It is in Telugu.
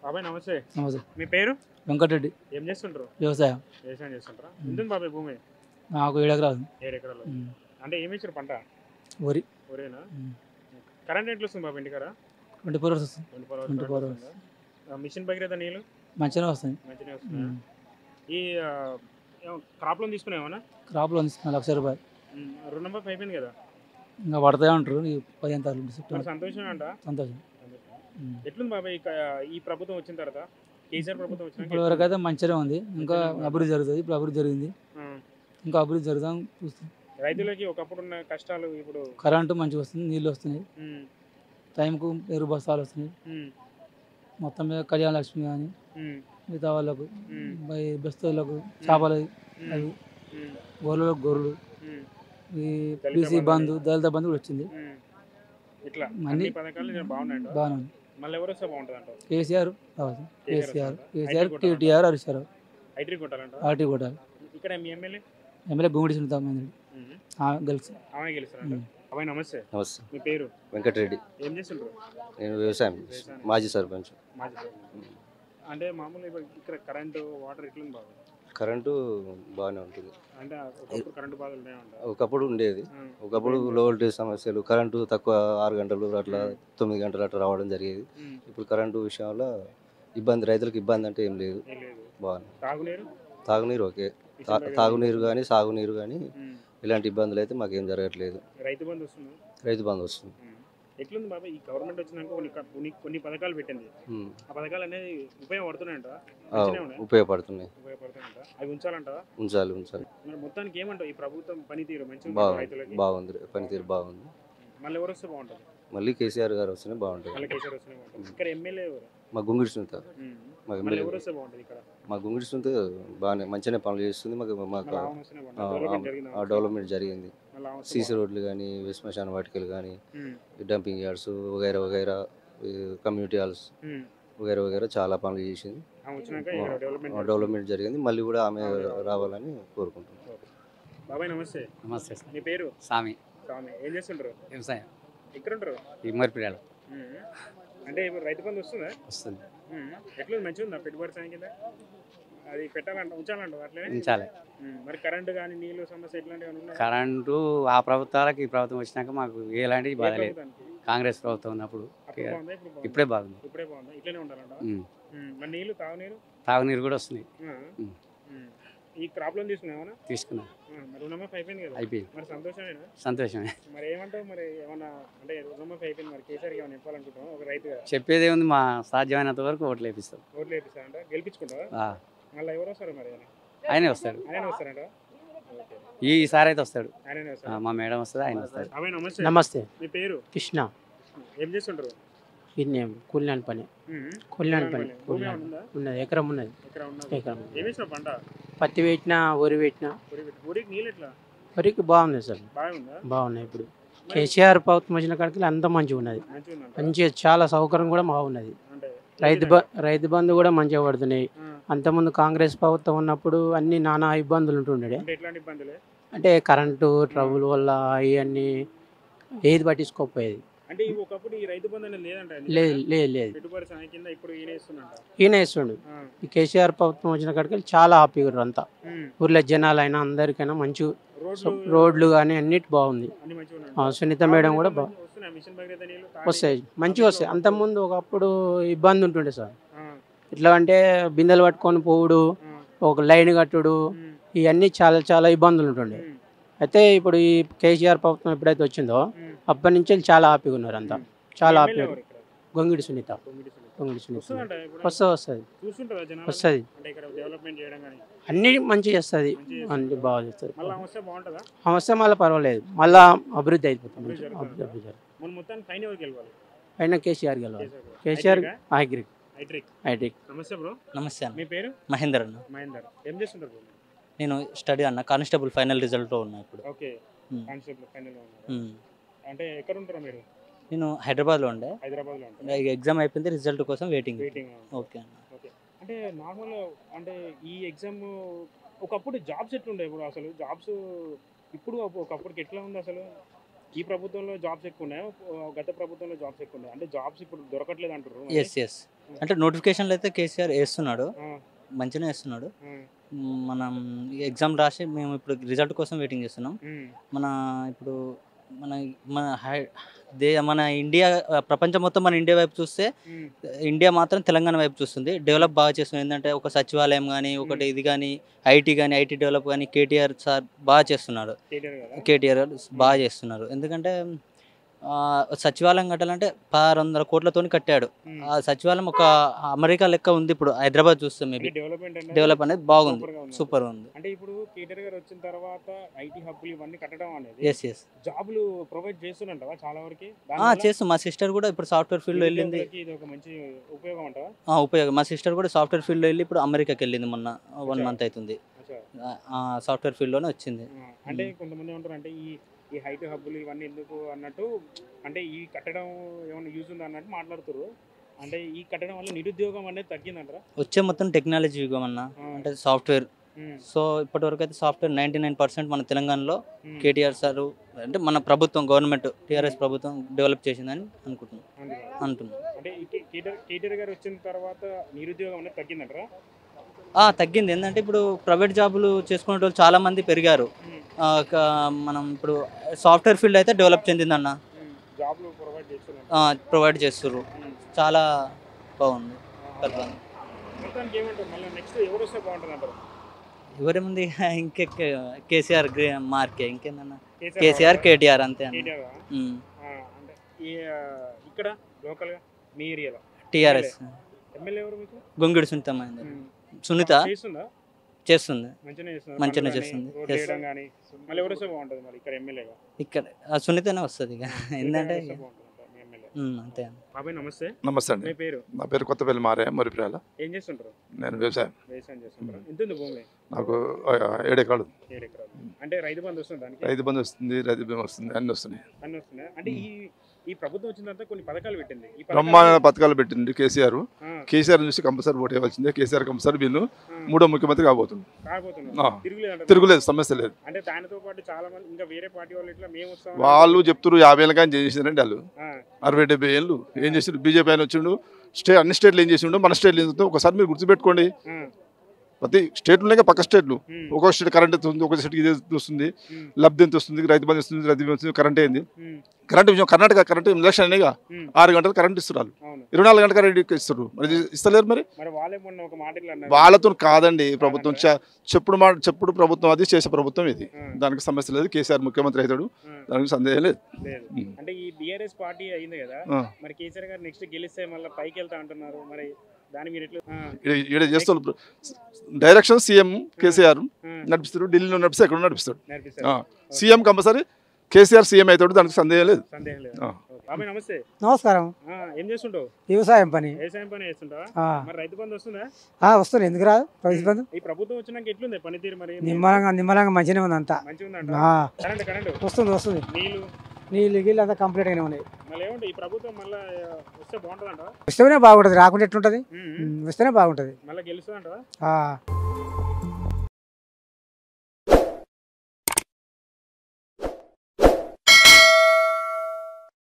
బాబాయ్ నమస్తే నమస్తే మీ పేరు వెంకటరెడ్డి ఏం చేస్తుంటారు వ్యవసాయం వ్యవసాయం చేస్తుంటారా ఉంటుంది బాబాయ్ భూమి నాకు ఏడు ఎకరాలు ఏడు ఎకరాలు ఉమ్. అంటే ఏమి ఇచ్చారు పంట వరి ఒరేనా ఉమ్. కరెంట్ ఎట్లా వస్తుంది బాబు ఇంటికాడ ట్వంటీ ఫోర్ అవర్స్ వస్తుంది twenty four twenty four hours mission Bhagiratha నీళ్ళు మంచిగానే వస్తుంది మంచిగా వస్తున్నాయా ఉమ్. ఈ క్రాప్ లోన్ తీసుకునేవనా క్రాప్లో తీసుకున్నా లక్ష రూపాయలు రెండు నెంబర్ అయిపోయింది కదా ఇంకా పడతాయి ఉంటారు ఈ పదిహేను తారీఖు మరి సెప్టెంబర్ సంతోషం అంట సంతోషం ఉమ్. ఎట్లుంది బాబాయ్ ఇక ఈ ప్రభుత్వం వచ్చిన తర్వాత కేసీఆర్ ప్రభుత్వం వచ్చినాక ఇప్పటి వరకు అయితే మంచిగానే ఉంది ఇంకా అభివృద్ధి జరుగుతుంది ఇప్పుడు అభివృద్ధి జరిగింది ఆ, ఇంకా అభివృద్ధి జరుగుతాం చూస్తుంది రైతులకి ఒకప్పుడు ఉన్న కష్టాలు ఇప్పుడు కరెంటు మంచిగా వస్తుంది నీళ్ళు వస్తున్నాయి ఉమ్, టైంకు ఎరువు బస్తాలు వస్తున్నాయి ఉమ్, మొత్తం మీద కళ్యాణ లక్ష్మి కానీ ఉమ్, మిగతా వాళ్ళకు ఉమ్, బై బస్తీలకు చేపలు ఉమ్, అవి ఉమ్, గొర్రెలకు గొర్రెలు ఉమ్, ఈ దళిత బీసీ బంధు బంధు దళిత బంధు కూడా వచ్చింది ఉమ్. ఇట్లా అన్ని- అన్ని పథకాలు బాగున్నాయంట బాగానే ఉంది మళ్ళీ ఎవరు వస్తే బాగుంటుంది అంట కేసీఆర్ రావచ్చు కేసీఆర్ కేసీఆర్ వస్తాడా? కేసీఆర్ ఐటీ కొట్టాలంట? టీటీఆర్ హరీశ్వరరావు ఐటీ కొట్టాలంట ఆర్టీ కొట్టాలి ఇక్కడ మీ ఎమ్మెల్యే ఎమ్మెల్యే గుమ్మడి సునీత మహేంద్రెడ్డి గెలిచి ఆమె గెలుస్తారంట ఉమ్. అబ్బాయి నమస్తే నమస్తే మీ పేరు వెంకటరెడ్డి ఏం చేస్తుంటారు నేను వ్యవసాయం వ్యవసాయం. మాజీ సర్పంచ్ మాజీ సర్పంచ్. అంటే మామూలుగా ఇప్పుడు ఇక్కడ కరెంటు వాటర్ ఎట్లుంది బాబు కరెంటు బాగానే ఉంటుంది అంటే ఒకప్పుడు కరెంటు బాధలు ఉన్నాయంట ఒకప్పుడు ఉండేది ఒకప్పుడు లో వోల్టేజ్ సమస్యలు కరెంటు తక్కువ ఆరు గంటలు అట్లా తొమ్మిది గంటలు అట్లా రావడం జరిగేది ఇప్పుడు కరెంటు విషయంలో ఇబ్బంది రైతులకు ఇబ్బంది అంటే ఏం లేదు ఏం లేదు బాగుంది తాగునీరు తాగునీరు ఓకే తా- మిషన్ భగీరథ తాగునీరు కానీ సాగునీరు కానీ ఉమ్. ఇలాంటి ఇబ్బందులు అయితే మాకేం జరగట్లేదు రైతు బంధు వస్తుంది రైతు బంధు వస్తుంది ఉమ్. ఎట్లుంది బాబా ఈ గవర్నమెంట్ వచ్చినాక కొన్ని క- కొన్ని కొన్ని పథకాలు పెట్టింది ఉమ్. ఆ పథకాలు అనేది ఉపయోగపడుతున్నాయంట ఆ, మంచిగానే ఉన్నాయి ఉపయోగపడుతున్నాయి ఉపయోగపడుతున్నాయంట అవి ఉంచాలంట ఉంచాలి ఉంచాలి మరి మొత్తానికి ఏమంటావు ఈ ప్రభుత్వం పనితీరు మంచిగా బాగుంది రైతులకి బాగుంది పనితీరు బాగుంది మళ్ళీ ఎవరు వస్తే బాగుంటుంది మళ్ళీ కేసీఆర్ గారు వస్తేనే బాగుంటుంది మళ్ళీ కేసీఆర్ వస్తేనే బాగుంటుంది ఇక్కడ ఎమ్మెల్యే ఎవరు మా గుంగిడి సునీత ఉమ్. మా మళ్ళీ ఎమ్మెల్యే ఎవరు వస్తే బాగుంటుంది ఇక్కడ మా గుంగిడి సునీత బాగానే మంచిగానే పనులు చేస్తుంది మాకు మాకు మళ్ళీ ఆమె వస్తేనే ఆ, బాగుంటుంది డెవలప్మెంట్ జరిగిందా ఆ డెవలప్మెంట్ జరిగింది మళ్ళీ ఆమె వస్తే సీసీ రోడ్లు కానీ శ్మశాన వాటికలు కానీ బాగుంటుంది. డంపింగ్ యార్డ్స్ వగైరా వగైరా కమ్యూనిటీ హాల్స్ ఉమ్. ఉమ్. వగైరా వగైరా చాలా పనులు చేసింది ఆమె వచ్చినాక ఇక్కడ డెవలప్మెంట్ ఆ, డెవలప్మెంట్ జరిగింది మళ్ళీ కూడా ఆమె రావాలని కోరుకుంటున్నాం బాబాయ్ నమస్తే నమస్తే సార్ మీ పేరు స్వామి స్వామి ఏం చేస్తుంటారు వ్యవసాయం ఎక్కడ ఉంటారు ఈ మరిపిడాలు ఉమ్. అంటే ఇప్పుడు రైతు బంధు వస్తుందా వస్తుంది ఉమ్. ఎట్లుంది మంచిగా ఉందా పెట్టుబడి సాయం కింద అది పెట్టాలంట ఉంచాలంట అట్లనే ఉంచాలి ఉమ్. మరి కరెంటు కానీ నీళ్ళు సమస్య ఎట్లాంటివి ఏమైనా ఉన్నాయా? కరెంటు ఆ ప్రభుత్వాలకు ఈ ప్రభుత్వం వచ్చినాక మాకు ఎలాంటి ఏ బాధ లేదు ప్రభుత్వానికి? కాంగ్రెస్ ప్రభుత్వం ఉన్నప్పుడు అప్పుడు బాగుందా ఇప్పుడు బాగుందా? ఇప్పుడే బాగుంది ఇప్పుడే బాగుందా ఇట్లనే ఉండాలంట ఉమ్. ఉమ్. మరి నీళ్ళు తాగునీరు తాగునీరు కూడా వస్తున్నాయి ఆ. ఉమ్. ఉమ్. ఈ క్రాప్ లోన్ తీసుకున్నావా తీసుకున్నాం మరి రుణమాఫీ అయిపోయింది కదా అయిపోయింది మరి సంతోషమేనా సంతోషమే మరి ఏమంటావు మరి ఏమన్నా అంటే రుణమాఫీ అయిపోయింది మరి కేసీఆర్కి ఏమైనా చెప్పాలనుకుంటున్నావు ఒక రైతుగా చెప్పేది ఉంది మా సాధ్యమైనంత వరకు ఓట్లు వేపిస్తాం ఓట్లు వేపిస్తారంట గెలిపించుకుంటావా ఆ, మళ్ళీ ఎవరు వస్తారు మరి ఆయన ఆయనే వస్తాడు ఆయనే వస్తారంట ఓకే ఈ ఈసారి అయితే వస్తాడు ఆయననే ఆ, వస్తారు మా మేడం వస్తుంది ఆయన వస్తాడు అవే నమస్తే నమస్తే మీ పేరు కృష్ణ ఏం చేస్తుంటారు ఇది కూలినాని పని ఉమ్. కూలినాని పని భూమి కూలినాని ఏమైనా ఉందా ఉన్నది ఎకరం ఉన్నది ఎక్కడ ఉన్నది ఎకరం ఏం వేసిన పంట పత్తి పెట్టినా వరి పెట్టినా ఊరి ఊరికి నీళ్ళు ఎట్లా వరికి బాగుంది సార్ బాగుందా బాగున్నాయి ఇప్పుడు కేసీఆర్ ప్రభుత్వం వచ్చిన కాడికి అంతా మంచిగా ఉన్నది మంచిగా ఉందంట మంచిగా చాలా సౌకర్యం కూడా బాగున్నది అంటే రైతు బ రైతు బంధు కూడా మంచిగా పడుతున్నాయి ఆ. అంతకుముందు కాంగ్రెస్ ప్రభుత్వం ఉన్నప్పుడు అన్ని నానా ఇబ్బందులు ఉంటుండే అంటే ఎట్లాంటి ఇబ్బందులే అంటే కరెంటు ట్రబుల్ వల్ల ఇవన్నీ ఏది పట్టించుకోకపోయేది అంటే ఇవి ఒకప్పుడు ఈ రైతు బంధు అనేది లేదంట లేదు లేదు లేదు పెట్టుబడి సాయం కింద ఇప్పుడు ఈయన ఇస్తుందంట ఈయన ఇస్తుండు ఆ. ఈ కేసీఆర్ ప్రభుత్వం వచ్చిన కాడికి చాలా హ్యాపీగా ఉన్నారు అంతా ఉమ్. ఊర్లో జనాలైనా అందరికైనా మంచి రోడ్లు రోడ్లు కానీ అన్నిటి బాగుంది అన్ని మంచిగా ఆ, ఉన్నాయి సునీత మేడం కూడా బా వస్తున్నాయి మిషన్ భగీరథ నీళ్ళు వస్తాయి మంచిగా వస్తాయి అంతకుముందు ఒకప్పుడు ఇబ్బంది ఉంటుండే సార్ ఆ, ఎట్లా అంటే బిందెలు పట్టుకొని పోవుడు ఆ, ఒక లైన్ కట్టుడు ఉమ్, ఇవన్నీ చాలా చాలా ఇబ్బందులు ఉంటుండే ఉమ్, అయితే ఇప్పుడు ఈ కేసీఆర్ ప్రభుత్వం ఎప్పుడైతే వచ్చిందో ఉమ్. అప్పటి నుంచి చాలా హ్యాపీగా ఉన్నారు అంతా చాలా ఎమ్మెల్యే హ్యాపీ ఎవరు ఇక్కడ? గొంగిడి సునీత తొమ్మిది సునీత. గొంగిడి సునీత వస్తుందంట ఇప్పుడు వస్తుంది వస్తుంది చూస్తుంటారా జనాలు వస్తుంది అంటే ఇక్కడ డెవలప్మెంట్ చేయడం కానీ అన్ని మంచిగా చేస్తుంది మంచిగా అన్ని బాగా చేస్తుంది మళ్ళీ వస్తే బాగుంటుందా సమస్య మళ్ళీ పర్వాలేదు మళ్ళా అభివృద్ధి అయిపోతుంది అభివృద్ధి మంచిగా. జరుగుతుంది. అభివృద్ధి జరుగుతుంది. మన మొత్తానికి పైన ఎవరికి వెళ్ళాలి అయినా కేసీఆర్ గెలవాలి కేసీఆర్ కేసీఆర్ ఐట్రికా? ఐగ్రిక్ ఐట్రిక్ ఐటిక్ నమస్తే బ్రో నమస్తే అన్న మీ పేరు మహేందర్ అన్న మహేందర్ ఏం చేస్తుంటారు bro? నేను స్టడీ అన్న కానిస్టేబుల్ ఫైనల్ రిజల్ట్లో ఉన్నా ఇప్పుడు ఓకే ఉమ్. కానిస్టేబుల్ ఫైనల్ ఉన్నారు ఉమ్. అంటే ఎక్కడ ఉంటారా మీరు నేను హైదరాబాద్లో ఉండే హైదరాబాద్ లో ఉంటారా ఇంకా ఎగ్జామ్ అయిపోయింది రిజల్ట్ కోసం వెయిటింగ్ వెయిటింగ్ ఓకే అన్న ఓకే అంటే నార్మల్ అంటే ఈ ఎగ్జామ్ ఒకప్పుడు జాబ్స్ ఎట్లుండే ఇప్పుడు అసలు జాబ్స్ ఇప్పుడు ఒకప్పటికి ఎట్లా ఉంది అసలు ఈ ప్రభుత్వంలో జాబ్స్ ఎక్కువ ఉన్నాయి గత ప్రభుత్వంలో జాబ్స్ ఎక్కువ ఉన్నాయి అంటే జాబ్స్ ఇప్పుడు దొరకట్లేదు అంటారు ఎస్ ఎస్ అంటే నోటిఫికేషన్లు అయితే కేసీఆర్ వేస్తున్నాడు ఆ, మంచిగానే వేస్తున్నాడు ఆ, మ్, మనం ఎగ్జామ్ రాసి మేము ఇప్పుడు రిజల్ట్ కోసం వెయిటింగ్ చేస్తున్నాం ఉమ్, మన ఇప్పుడు మన మన హై దే మన ఇండియా ప్రపంచం మొత్తం మన ఇండియా వైపు చూస్తే ఉమ్, ఇండియా మాత్రం తెలంగాణ వైపు చూస్తుంది డెవలప్ బాగా చేస్తుంది ఏంటంటే ఒక సచివాలయం కానీ ఒకటి ఇది కానీ ఐటీ కానీ ఐటీ డెవలప్ కానీ కేటీఆర్ సార్ బాగా చేస్తున్నారు కేటీఆర్ కదా కేటీఆర్ గారు బాగా చేస్తున్నారు ఎందుకంటే ఆ, సచివాలయం కట్టాలంటే పదహారు వందల కోట్లతోని కట్టాడు ఉమ్. ఆ సచివాలయం ఒక అమెరికా లెక్క ఉంది ఇప్పుడు హైదరాబాద్ చూస్తే అంటే మేబీ డెవలప్మెంట్ అనేది డెవలప్ అనేది బాగుంది సూపర్గా ఉంది. సూపర్ ఉంది అంటే ఇప్పుడు కేటీఆర్ గారు వచ్చిన తర్వాత ఐటీ హబ్బులు ఇవన్నీ కట్టడం అనేది ఎస్ ఎస్ జాబులు ప్రొవైడ్ చేస్తున్నంటవా చాలా వరకు చేస్తాం మా సిస్టర్ కూడా ఇప్పుడు సాఫ్ట్వేర్ ఫీల్డ్లో వెళ్ళింది ఇది ఒక మంచి ఉపయోగం అంటావా ఆ, ఉపయోగం మా సిస్టర్ కూడా సాఫ్ట్వేర్ ఫీల్డ్లో వెళ్ళి ఇప్పుడు అమెరికాకి వెళ్ళింది మొన్న వన్ అచ్చా. మంత్ అవుతుంది అచ్చా. సాఫ్ట్వేర్ ఫీల్డ్లోనే వచ్చింది ఆ, అంటే కొంతమంది ఏమంటారు అంటే ఈ ఈ హైట్ హబ్బులు ఇవన్నీ ఎందుకు అన్నట్టు అంటే ఈ కట్టడం ఏమైనా యూజ్ ఉందా అన్నట్టు మాట్లాడుతారు అంటే ఈ కట్టడం వల్ల నిరుద్యోగం అనేది తగ్గిందంటారా వచ్చే మొత్తం టెక్నాలజీ యుగం అన్న ఆ, అంటే సాఫ్ట్వేర్ ఉమ్, సో ఇప్పటివరకు అయితే సాఫ్ట్వేర్ నైంటీ నైన్ పర్సెంట్ మన తెలంగాణలో ఉమ్, కేటీఆర్ సార్ అంటే మన ప్రభుత్వం గవర్నమెంట్ టీఆర్ఎస్ ప్రభుత్వం డెవలప్ చేసిందని అనుకుంటున్నాం అందుకే. అంటున్నాం అంటే ఈ కే- కేటీఆర్ కేటీఆర్ గారు వచ్చిన తర్వాత నిరుద్యోగం అనేది తగ్గిందంటారా ఆ, తగ్గింది ఏంటంటే ఇప్పుడు ప్రైవేట్ జాబులు చేసుకునే వాళ్ళు చాలా మంది పెరిగారు ఉమ్, ఆ, క- మనం ఇప్పుడు సాఫ్ట్వేర్ ఫీల్డ్ అయితే డెవలప్ చెందిందన్న ఉమ్, జాబ్లు ప్రొవైడ్ చేస్తున్నారు ప్రొవైడ్ చేస్తుర్రు ఉమ్, చాలా బాగుంది ఆ, పరిపాలన. మొత్తానికి ఏమంటారు మళ్ళీ నెక్స్ట్ ఎవరు వస్తే బాగుంటుంది అంటారు ఎవరేముంది ఇంకే కేసీఆర్ గ్రే- మార్కే ఇంకేందన్న కేసీఆర్ కేటీఆర్ అంతే అన్న కేటీఆర్ ఉమ్. అంటే ఈ ఆ, ఇక్కడ లోకల్గా మీ ఏరియాలో టీఆర్ఎస్ ఎమ్మెల్యే ఎవరు మీకు గొంగిడి సునీతమైంది ఉమ్. సునీత చేస్తుందా చేస్తుంది మంచిగానే చేస్తుందా మంచిగానే పనులు గానీ, చేస్తుంది. రోడ్లు Yes. వేయడం కానీ మళ్ళీ ఎవరు వస్తే బాగుంటుంది మరి ఇక్కడ ఎమ్మెల్యేగా ఇక్కడ ఆ సునీతనే వస్తుంది ఇక ఏంటంటే వస్తే బాగుంటుంది అంటారు మీ ఎమ్మెల్యే ఉమ్, అంతే అన్న బాబాయ్ నమస్తే నమస్తే అండి మీ పేరు నా పేరు కొత్తపల్లి మారే మురిప్రాల ఏం చేస్తుంటారు నేను వ్యవసాయం వ్యవసాయం చేస్తుంటారు ఎంత ఉంది భూమి నాకు ఆ, ఏడు ఎకరాలు ఏడు ఎకరాలు అంటే రైతు బంధు వస్తుంది దానికి రైతు బంధు వస్తుంది రైతు బీమా వస్తుంది అన్ని వస్తున్నాయి అన్ని వస్తున్నాయి అంటే ఈ ఈ ప్రభుత్వం వచ్చిన తర్వాత కొన్ని పథకాలు పెట్టింది ఈ బ్రహ్మాండ పథకాలు పెట్టింది కేసీఆర్ ఆ, కేసీఆర్ చూసి కంపల్సరీ ఓటు వేయవలసిందే కేసీఆర్ కంపల్సరీ బిల్లు ఆ, మూడో ముఖ్యమంత్రి కాబోతుంది కాకపోతున్నారు ఆ. తిరుగులేదు అంటారు. తిరుగులేదు సమస్య లేదు అంటే దానితో పాటు చాలా మంది ఇంకా వేరే పార్టీ వాళ్ళు ఇట్లా మేము వస్తాం వాళ్ళు చెప్తున్నారు యాభై ఏళ్ళ కానీ చేసినారండి వాళ్ళు ఆ, అరవై డెబ్బై ఏళ్ళు ఏం చేసిండు బీజేపీ ఆయన వచ్చిండు స్టే అన్ని స్టేట్లు ఏం చేసిండు మన స్టేట్లు ఏం చేస్తుందో ఒకసారి మీరు గుర్తుపెట్టుకోండి ఆ, ప్రతి స్టేట్లు ఉన్నాయి పక్క స్టేట్లు ఉమ్, ఒక్కొక్క స్టేట్ కరెంట్ ఎంత వస్తుంది ఒక్కొక్క స్టేట్కి ఇది వస్తుంది ఉమ్, లబ్ధి ఎంత వస్తుంది రైతు బంధు వస్తుంది రైతు బీమా వస్తుంది కరెంట్ ఏంది ఉమ్, కరెంట్ విషయం కర్ణాటక కరెంట్ ఎలక్షన్ అనేగా ఉమ్, ఆరు గంటలు కరెంట్ ఇస్తున్నారు అవును ఇరవై నాలుగు గంటల కరెంట్ ఇస్తారు మరి ఇస్తలేరు మరి మరి వాళ్ళే మొన్న ఒక మాట ఇట్లా అన్నారు వాళ్ళతో కాదండి ప్రభుత్వం చ- చెప్పుడు మాట చెప్పుడు ప్రభుత్వం అది చేసే ప్రభుత్వం ఇది ఆ, దానికి సమస్య లేదు కేసీఆర్ ముఖ్యమంత్రి అవుతాడు ఆ, దానికి సందేహం లేదు లేదు ఉమ్. అంటే ఈ బీఆర్ఎస్ పార్టీ అయింది కదా ఆ. మరి కేసీఆర్ గారు నెక్స్ట్ గెలిస్తే మళ్ళీ పైకి వెళ్తా అంటున్నారు మరి దాని మీరు ఎట్లా ఆ, ఈడ- ఈడ చేస్తారు డైరెక్షన్ సీఎం కేసీఆర్ ఆ, నడిపిస్తారు ఢిల్లీలో నడిపిస్తే ఎక్కడ నడిపిస్తాడు నేర్పిస్తారు సీఎం కంపల్సరీ కేసీఆర్ సీఎం అవుతాడు దానికి సందేహం లేదు సందేహం లేదు ఆ. బాబాయ్ నమస్తే నమస్కారం ఆ, ఏం చేస్తుంటావు వ్యవసాయం పని వ్యవసాయం పని చేస్తుంటావా ఆ, మరి రైతు బంధు వస్తుందా ఆ, వస్తుంది ఎందుకు రాదు రైతు బంధు ఈ ప్రభుత్వం వచ్చినాక ఎట్లుంది పనితీరు మరి నిమ్మలంగా నిమ్మలంగా మంచిగానే ఉంది అంతా మంచిగా ఉందంట ఆ, కరెంట్ కరెంట్ వస్తుంది వస్తుంది నీళ్లు నీళ్ళు గీళ్ళు అంతా కంప్లీట్గానే ఉన్నాయి మళ్ళీ ఏమంటే ఈ ప్రభుత్వం మళ్ళీ వస్తే బాగుంటుందంట వస్తేనే బాగుంటుంది రాకుండా ఎట్లుంటుంది ఉమ్, వస్తేనే బాగుంటుంది మళ్ళీ గెలుస్తుందంట ఆ.